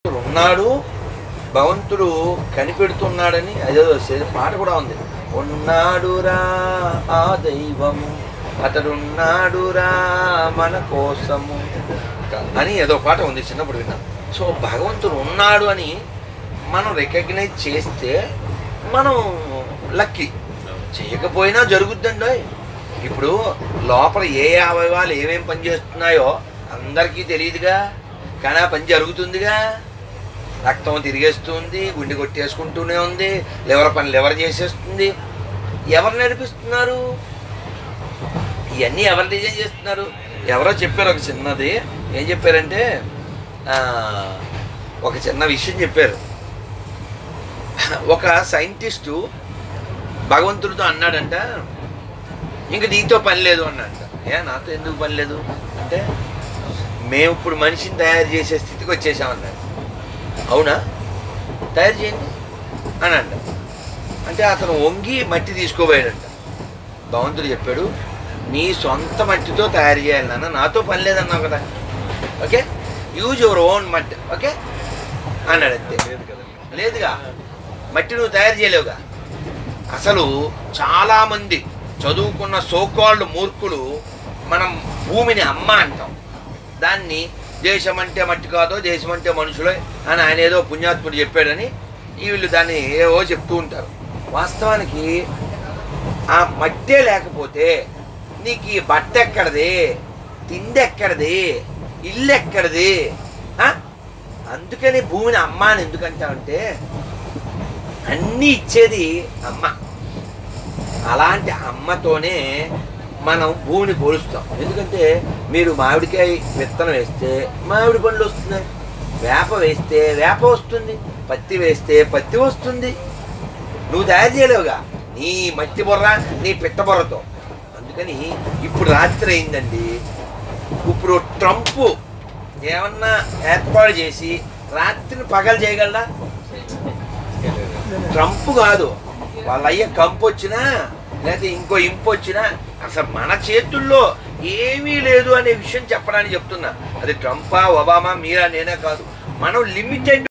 ఉన్నాడు భగవంతుడు కనిపెడుతున్నాడని అదే పాట కూడా ఉంది ఉన్నాడురా ఆ దైవము అతడున్నాడురా మన కోసము అని ఏదో పాట ఉంది చిన్నప్పుడు విన్నాను సో భగవంతుడు ఉన్నాడు అని మనం రికగ్నైజ్ చేస్తే మనం లక్కీ చేయకపోయినా జరుగుద్దండి ఇప్పుడు లోపల ఏ అవయవాలు ఏమేం పని చేస్తున్నాయో అందరికీ తెలియదుగా కానీ ఆ పని జరుగుతుందిగా రక్తం తిరిగేస్తుంది గుండె కొట్టేసుకుంటూనే ఉంది లివర్ పని లివర్ చేసేస్తుంది ఎవరు నడిపిస్తున్నారు ఇవన్నీ ఎవరు డిజైన్ చేస్తున్నారు ఎవరో చెప్పారు ఒక చిన్నది ఏం చెప్పారంటే ఆ, ఒక చిన్న విషయం చెప్పారు ఒక సైంటిస్టు భగవంతుడితో అన్నాడంట ఇంక నీతో పని లేదు అన్నాడంట ఏ నాతో ఎందుకు పని లేదు అంటే మేము ఇప్పుడు మనిషిని తయారు చేసే స్థితికి వచ్చేసామన్నాడు అవునా తయారు చేయండి అని అంట అంటే అతను వంగి మట్టి తీసుకోబోయాడంట భగవంతుడు చెప్పాడు నీ సొంత మట్టితో తయారు చేయాలి నాన్న నాతో పని లేదన్నావు కదా ఓకే యూజ్ యువర్ ఓన్ మట్టి ఓకే అన్నాడు అంతే లేదు కదా లేదుగా మట్టి నువ్వు తయారు చేయలేవుగా అసలు చాలామంది చదువుకున్న సోకాళ్ళు మూర్ఖులు మనం భూమిని అమ్మ అంటాం దాన్ని దేశం అంటే మట్టి కాదో దేశం అంటే మనుషులే అని ఆయన ఏదో పుణ్యాత్ముడు చెప్పాడని ఈ వీళ్ళు దాన్ని ఏవో చెప్తూ ఉంటారు వాస్తవానికి ఆ మట్టే లేకపోతే నీకు ఈ బట్ట ఎక్కడది తిండి ఎక్కడది ఇల్లు ఎక్కడది ఆ? అందుకని భూమిని అమ్మ అని ఎందుకంటామంటే అన్నీ ఇచ్చేది అమ్మ అలాంటి అమ్మతోనే మనం భూమిని పోలుస్తాం ఎందుకంటే మీరు మామిడికాయ విత్తనం వేస్తే మామిడి పండ్లు వస్తున్నాయి వేప వేస్తే వేప వస్తుంది పత్తి వేస్తే పత్తి వస్తుంది నువ్వు తయారు చేయలేవుగా నీ మట్టి బొర్ర నీ పిట్ట బొర్రతో అందుకని ఇప్పుడు రాత్రి అయిందండి ఇప్పుడు ట్రంప్ ఏమన్నా ఏర్పాటు చేసి రాత్రిని పగలు చేయగలరా ట్రంప్ కాదు వాళ్ళ అయ్యే కంపు వచ్చినా లేకపోతే ఇంకో ఇంపు వచ్చినా అసలు మన చేతుల్లో ఏమీ లేదు అనే విషయం చెప్పడానికి చెప్తున్నా అది ట్రంపా ఒబామా మీరా నేనే కాదు మనం లిమిటెడ్